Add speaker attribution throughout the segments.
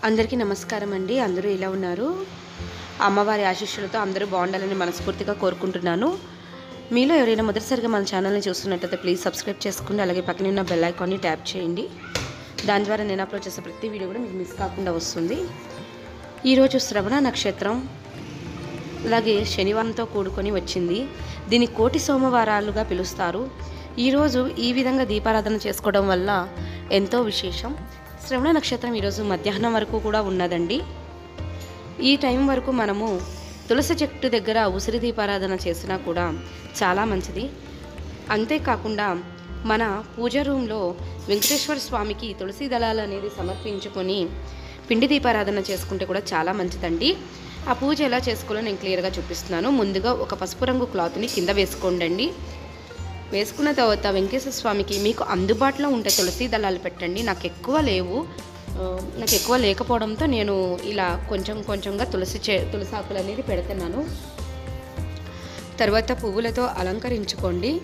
Speaker 1: అందరికీ నమస్కారం అండి అందరూ ఎలా ఉన్నారు అమ్మవారి ఆశీస్సులతో అందరూ బాగుండాలని మనస్ఫూర్తిగా కోరుకుంటున్నాను మీలో ఎవరైనా మొదటిసారిగా మన ఛానల్ని చూస్తున్నట్లయితే ప్లీజ్ సబ్స్క్రైబ్ చేసుకోండి అలాగే పక్కన ఉన్న బెల్ ఐకాన్ని ట్యాప్ చేయండి దాని ద్వారా నేను అప్లోడ్ చేసే ప్రతి వీడియో కూడా మీకు మిస్ కాకుండా వస్తుంది ఈరోజు శ్రవణ నక్షత్రం అలాగే శనివారంతో కూడుకొని వచ్చింది దీన్ని కోటి సోమవారాలుగా పిలుస్తారు ఈరోజు ఈ విధంగా దీపారాధన చేసుకోవడం వల్ల ఎంతో విశేషం శ్రవణ నక్షత్రం ఈరోజు మధ్యాహ్నం వరకు కూడా ఉన్నదండి ఈ టైం వరకు మనము తులసి చెట్టు దగ్గర ఉసిరి దీపారాధన చేసినా కూడా చాలా మంచిది అంతేకాకుండా మన పూజ రూమ్లో వెంకటేశ్వర స్వామికి తులసి దళాలు అనేది సమర్పించుకొని పిండి దీపారాధన చేసుకుంటే కూడా చాలా మంచిదండి ఆ పూజ ఎలా చేసుకోవాలో నేను క్లియర్గా చూపిస్తున్నాను ముందుగా ఒక పసుపు రంగు క్లాత్ని కింద వేసుకోండి వేసుకున్న తర్వాత వెంకటేశ్వర స్వామికి మీకు అందుబాటులో ఉంటే తులసి దళాలు పెట్టండి నాకు ఎక్కువ లేవు ఆ, నాకు ఎక్కువ లేకపోవడంతో నేను ఇలా కొంచెం కొంచెంగా తులసి చే తులసి ఆకులు అనేది పెడుతున్నాను తర్వాత పువ్వులతో అలంకరించుకోండి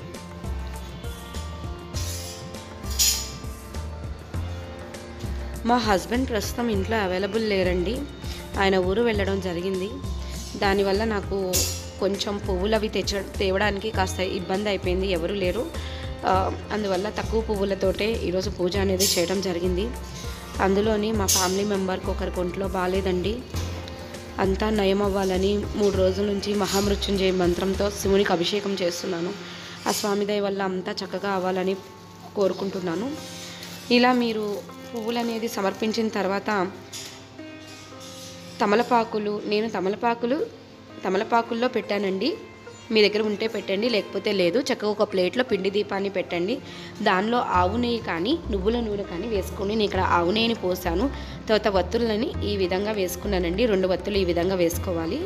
Speaker 1: మా హస్బెండ్ ప్రస్తుతం ఇంట్లో అవైలబుల్ లేరండి ఆయన ఊరు వెళ్ళడం జరిగింది దానివల్ల నాకు కొంచెం పువ్వులు అవి తెచ్చ తేవడానికి కాస్త ఇబ్బంది అయిపోయింది ఎవరు లేరు ఆ, అందువల్ల తక్కువ పువ్వులతోటే ఈరోజు పూజ అనేది చేయడం జరిగింది అందులోని మా ఫ్యామిలీ మెంబర్కి ఒకరికి ఒంట్లో బాగాలేదండి అంతా నయం అవ్వాలని మూడు రోజుల నుంచి మహామృత్యుంజయ మంత్రంతో శివునికి అభిషేకం చేస్తున్నాను ఆ స్వామి దయ వల్ల అంతా చక్కగా అవ్వాలని కోరుకుంటున్నాను ఇలా మీరు పువ్వులు అనేది సమర్పించిన తర్వాత తమలపాకులు నేను తమలపాకులు తమలపాకుల్లో పెట్టానండి మీ దగ్గర ఉంటే పెట్టండి లేకపోతే లేదు చక్కగా ఒక ప్లేట్లో పిండి దీపాన్ని పెట్టండి దానిలో ఆవు నెయ్యి కానీ నువ్వుల నూనె కానీ వేసుకొని నేను ఇక్కడ ఆవు నెయ్యిని పోసాను తర్వాత వత్తులని ఈ విధంగా వేసుకున్నానండి రెండు వత్తులు ఈ విధంగా వేసుకోవాలి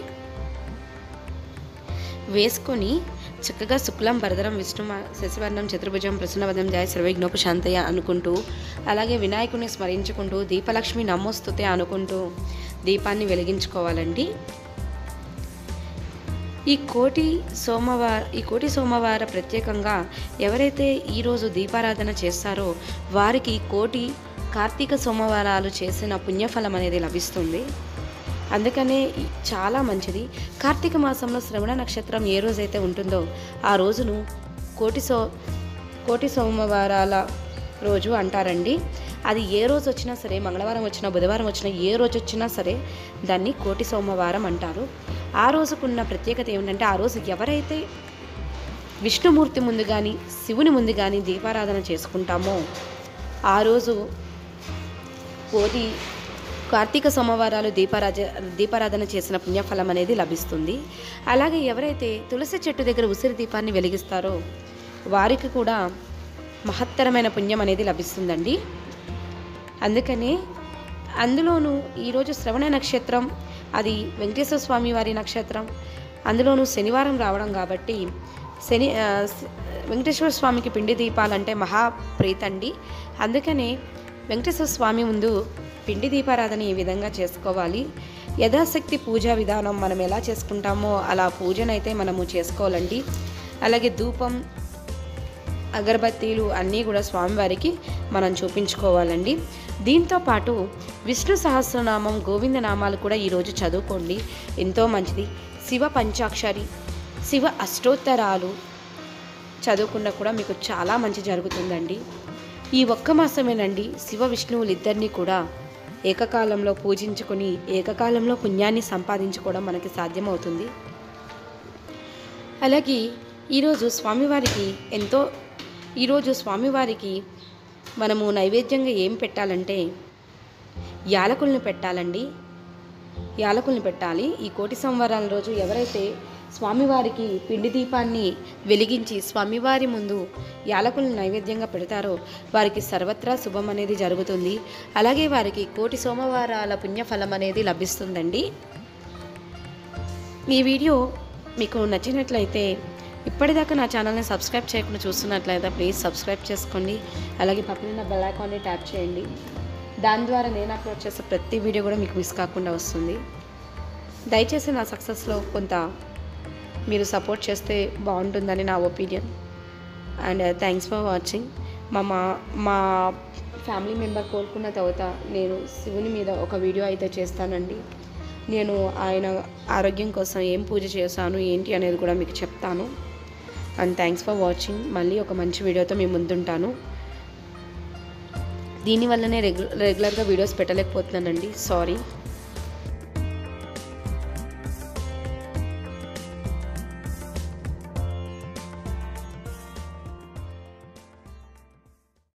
Speaker 1: వేసుకొని చక్కగా శుక్లం భరదరం విష్ణు శశివర్ణం చతుర్భుజం ప్రసన్నవదం జయ సర్వజ్ఞోప శాంతయ్య అనుకుంటూ అలాగే వినాయకుని స్మరించుకుంటూ దీపలక్ష్మి నమోస్తుతే అనుకుంటూ దీపాన్ని వెలిగించుకోవాలండి ఈ కోటి సోమవార ఈ కోటి సోమవార ప్రత్యేకంగా ఎవరైతే ఈరోజు దీపారాధన చేస్తారో వారికి కోటి కార్తీక సోమవారాలు చేసిన పుణ్యఫలం అనేది లభిస్తుంది అందుకనే ఈ- చాలా మంచిది కార్తీక మాసంలో శ్రవణ నక్షత్రం ఏ రోజైతే ఉంటుందో ఆ రోజును కోటి సో కోటి సోమవారాల రోజు అంటారండి అది ఏ రోజు వచ్చినా సరే మంగళవారం వచ్చినా బుధవారం వచ్చినా ఏ రోజు వచ్చినా సరే దాన్ని కోటి సోమవారం అంటారు ఆ రోజుకున్న ప్రత్యేకత ఏమిటంటే ఆ రోజు ఎవరైతే విష్ణుమూర్తి ముందు కానీ శివుని ముందు కానీ దీపారాధన చేసుకుంటామో ఆ రోజు కోటి కార్తీక సోమవారాలు దీపారాజ దీపారాధన చేసిన పుణ్యఫలం అనేది లభిస్తుంది అలాగే ఎవరైతే తులసి చెట్టు దగ్గర ఉసిరి దీపాన్ని వెలిగిస్తారో వారికి కూడా మహత్తరమైన పుణ్యం అనేది లభిస్తుందండి అందుకనే అందులోనూ ఈరోజు శ్రవణ నక్షత్రం అది వెంకటేశ్వర స్వామి వారి నక్షత్రం అందులోనూ శనివారం రావడం కాబట్టి శని ఆ, స- వెంకటేశ్వర స్వామికి పిండి దీపాలంటే మహాప్రీతండి అందుకనే వెంకటేశ్వర స్వామి ముందు పిండి దీపారాధన ఈ విధంగా చేసుకోవాలి యథాశక్తి పూజా విధానం మనం ఎలా చేసుకుంటామో అలా పూజనైతే మనము చేసుకోవాలండి అలాగే ధూపం అగరబత్తీలు అన్నీ కూడా స్వామివారికి మనం చూపించుకోవాలండి దీంతో పాటు విష్ణు సహస్రనామం గోవింద నామాలు కూడా ఈరోజు చదువుకోండి ఎంతో మంచిది శివ పంచాక్షరి శివ అష్టోత్తరాలు చదువుకున్నా కూడా మీకు చాలా మంచి జరుగుతుందండి ఈ ఒక్క మాసమేనండి శివ విష్ణువులు ఇద్దరిని కూడా ఏకకాలంలో పూజించుకొని ఏకకాలంలో పుణ్యాన్ని సంపాదించుకోవడం మనకి సాధ్యమవుతుంది అలాగే ఈరోజు స్వామివారికి ఎంతో ఈరోజు స్వామివారికి మనము నైవేద్యంగా ఏం పెట్టాలంటే యాలకుల్ని పెట్టాలండి యాలకుల్ని పెట్టాలి ఈ కోటి సంవరాల రోజు ఎవరైతే స్వామివారికి పిండి దీపాన్ని వెలిగించి స్వామివారి ముందు యాలకులను నైవేద్యంగా పెడతారో వారికి సర్వత్రా శుభం అనేది జరుగుతుంది అలాగే వారికి కోటి సోమవారాల పుణ్యఫలం అనేది లభిస్తుందండి ఈ వీడియో మీకు నచ్చినట్లయితే ఇప్పటిదాకా నా ఛానల్ని సబ్స్క్రైబ్ చేయకుండా చూస్తున్నట్లయితే ప్లీజ్ సబ్స్క్రైబ్ చేసుకోండి అలాగే పక్కన బెల్ ఐకాన్ని ట్యాప్ చేయండి దాని ద్వారా నేను అప్లోడ్ చేసే ప్రతి వీడియో కూడా మీకు మిస్ కాకుండా వస్తుంది దయచేసి నా సక్సెస్లో కొంత మీరు సపోర్ట్ చేస్తే బాగుంటుందని నా opinion and thanks for watching మా మా మా ఫ్యామిలీ మెంబర్ కోరుకున్న తర్వాత నేను శివుని మీద ఒక వీడియో అయితే చేస్తానండి నేను ఆయన ఆరోగ్యం కోసం ఏం పూజ చేశాను ఏంటి అనేది కూడా మీకు చెప్తాను అండ్ థ్యాంక్స్ ఫర్ వాచింగ్ మళ్ళీ ఒక మంచి వీడియోతో మీ ముందుంటాను దీనివల్లనే రెగ్యు రెగ్యులర్గా వీడియోస్ పెట్టలేకపోతున్నానండి సారీ